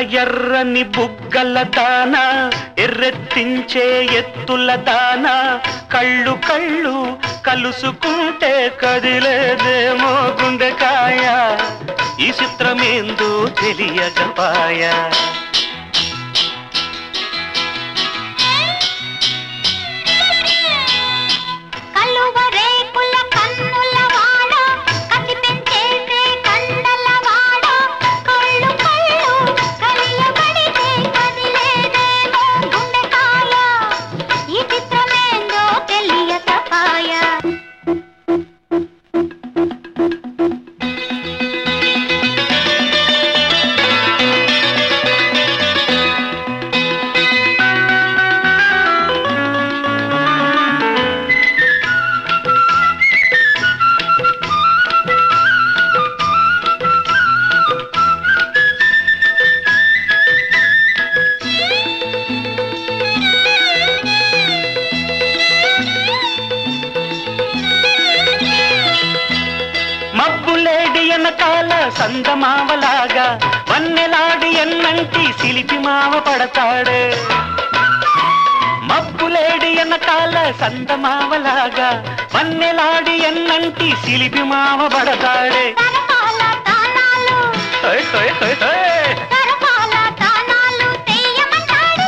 ఎర్రని బుగ్గల దాన ఎర్రెత్తించే ఎత్తుల దాన కళ్ళు కళ్ళు కలుసుకుంటే కదిలేదేమో గుండెకాయ ఈ చిత్రమేందో తెలియకపాయా కలువ రేకుల కన్నుల వాడ కసి పెంచేసే కండల వాడ కళ్ళు కళ్ళు కలియబడితే కదిలేదేమో గుండెకాయ ఈ చిత్రమేందో తెలియకపాయ మబ్బులేడి ఎనకాల సందమావలాగా వన్నెలాడి ఎన్నంటి సిలిపి మావ పడతాడే మబ్బులేడి ఎనకాల సందమావలాగా వన్నెలాడి ఎన్నంటి సిలిపి మావ పడతాడే తరపాల తానాలు హోయ్ హోయ్ హోయ్ హోయ్. తరపాల తానాలు తెయ్యమంటాడు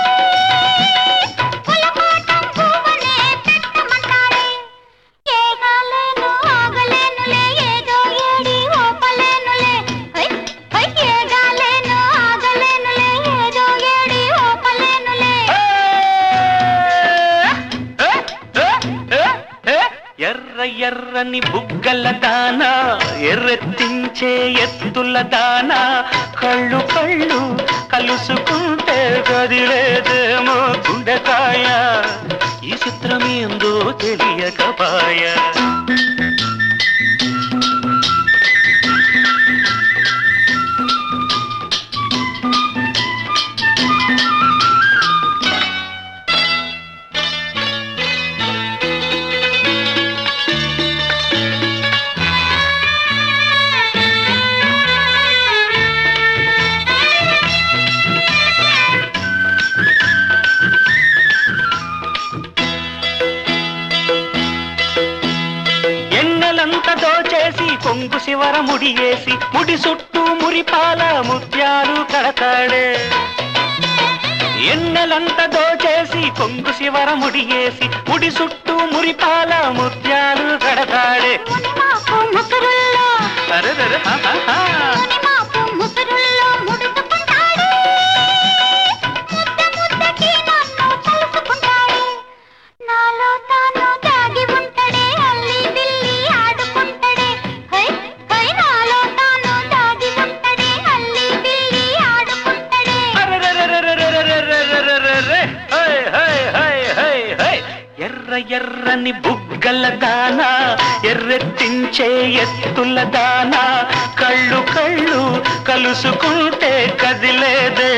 కులకోటం పువ్వునే పెట్టమంటాడు ఏగాలేను ఆగలేనులే ఏదో ఏడి ఓపలేనులే హై హై ఏగాలేను ఆగలేనులే ఏదో ఏడి ఓపలేనులే ఏ, ఏ, ఏ, ఏ, ఎర్ర ఎర్రని బుగ్గల దాన ఎర్రెత్తించే ఎత్తుల దాన కళ్ళు కళ్ళు కలుసుకుంటే గదిలేదేమో గుండెకాయ ఈ చిత్రం ఏందో తెలియకపాయా ఎన్నెలంత దోచేసి కొంగు శివర ముడియేసి ముడి చుట్టూ మురిపాల ముత్యాలు కడతాడే ఎన్నెలంత దోచేసి కొంగు శివర ముడియేసి ముడి చుట్టూ మురిపాల ముత్యాలు కడతాడే మునిమాపు ముసురుల్లో అరెరెరె, హా, హా, హా. మునిమాపు ముసురుల్లో ముడుచుకుంటాడు ముద్ద ముద్దకి నన్ను కలుసుకుంటాడు నాలో తాను దాగి ఉంటాడే అల్లి బిల్లి ఆడుకుంటాడే హై హై నాలో తాను దాగి ఉంటాడే అల్లి బిల్లి ఆడుకుంటాడే అరెరెరెరెరెరెరెరెరెరెరెరె. హై, హై, హై, హై, హై. ఎర్ర ఎర్రని బుగ్గల దాన ఎర్రెత్తించే ఎత్తుల దాన కళ్ళు కళ్ళు కలుసుకుంటే కదిలేదే